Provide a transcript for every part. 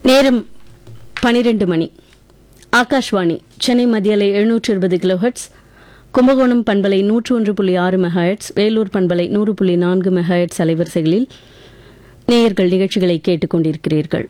நேரம் பனிரெண்டு மணி ஆகாஷ்வாணி சென்னை மத்தியலை எழுநூற்று இருபது கிலோஹெட்ஸ் கும்பகோணம் பண்பலை நூற்று ஒன்று புள்ளி ஆறு மெகாஹெட்ஸ் வேலூர் பண்பலை நூறு புள்ளி நான்கு மெகாஹெட்ஸ் அலைவரிசைகளில் நேயர்கள் நிகழ்ச்சிகளை கேட்டுக் கொண்டிருக்கிறீர்கள்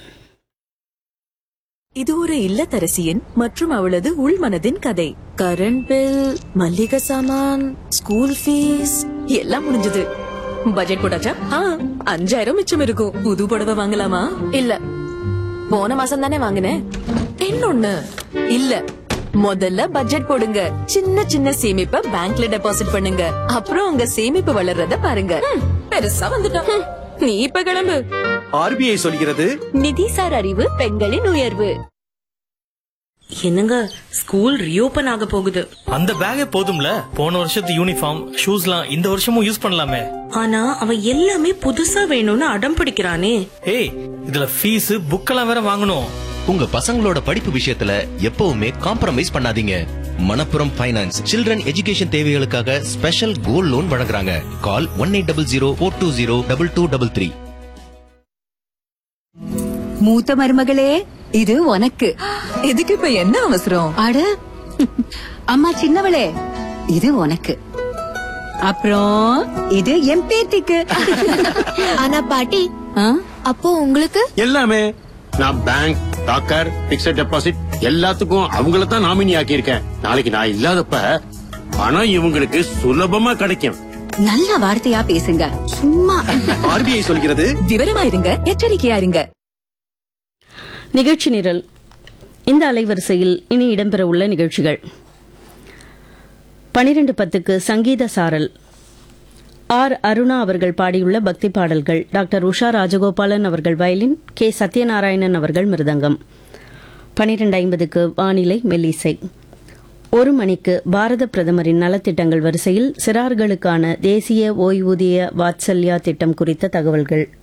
இது ஒரு இல்லத்தரசியின் மற்றும் அவளது உள்மனதின் கதை கரண்ட் பில் மல்லிகை சாமான் ஸ்கூல் ஃபீஸ் எல்லாம் முடிஞ்சது பட்ஜெட் போட்டாச்சா ஆ அஞ்சாயிரம் மிச்சம் இருக்கும் புது புடவை வாங்கலாமா இல்ல போன மாசம் தானே வாங்கினேன் இன்னொன்னு இல்ல முதல்ல பட்ஜெட் போடுங்க சின்ன சின்ன சேமிப்ப பேங்க்ல டெபாசிட் பண்ணுங்க அப்புறம் உங்க சேமிப்பு வளர்றத பாருங்க ம், பெருசா வந்துட்டோம் ம், நீ இப்ப கிளம்பு ஆர்பிஐ சொல்கிறது நிதிசார் அறிவு பெண்களின் உயர்வு என்னங்க ஸ்கூல் ரீஓபன் ஆக போகுது அந்த பேக்கே போதும்ல போன வருஷத்து யூனிஃபார்ம் ஷூஸ்லாம் இந்த வருஷமும் யூஸ் பண்ணலாமே ஆனா அவன் எல்லாமே புதுசா வேணும்னு அடம் பிடிக்கிறானே ஏய் இதுல ஃபீஸ் புக்கெல்லாம் வேற வாங்கணும் உங்க பசங்களோட படிப்பு விஷயத்துல எப்பவுமே காம்ப்ரமைஸ் பண்ணாதீங்க மணப்புரம் ஃபைனான்ஸ் சில்ட்ரன் எஜுகேஷன் தேவைகளுக்காக ஸ்பெஷல் கோல்ட் லோன் வழங்குறாங்க call one eight double zero four two zero double two double three மூத்த மருமகளே இது உனக்கு இதுக்கு இப்ப என்ன அவசரம் அட அம்மா சின்னவளே இது உனக்கு அப்புறம் இது என் பேத்திக்கு ஆனா பாட்டி ஆ? அப்போ உங்களுக்கு எல்லாமே நான் பேங்க் டாக்கர் பிக்ஸட் டெபாசிட் எல்லாத்துக்கும் அவங்கள தான் நாமினி ஆக்கியிருக்கேன் நாளைக்கு நான் இல்லாதப்ப பணம் இவங்களுக்கு சுலபமா கிடைக்கும் நல்ல வார்த்தையா பேசுங்க சும்மா ஆர்பிஐ சொல்கிறது விவரமா இருங்க எச்சரிக்கையா இருங்க நிகழ்ச்சி நிரல் இந்த அலைவரிசையில் இனி இடம்பெறவுள்ள நிகழ்ச்சிகள் பனிரெண்டு பத்துக்கு சங்கீத சாரல் ஆர் அருணா அவர்கள் பாடியுள்ள பக்தி பாடல்கள் டாக்டர் உஷா ராஜகோபாலன் அவர்கள் வயலின் கே சத்யநாராயணன் அவர்கள் மிருதங்கம் பனிரெண்டு ஐம்பதுக்கு வானிலை மெல்லிசை ஒரு மணிக்கு பாரத பிரதமரின் நலத்திட்டங்கள் வரிசையில் சிறார்களுக்கான தேசிய ஓய்வூதிய வாத்சல்யா திட்டம் குறித்த தகவல்கள்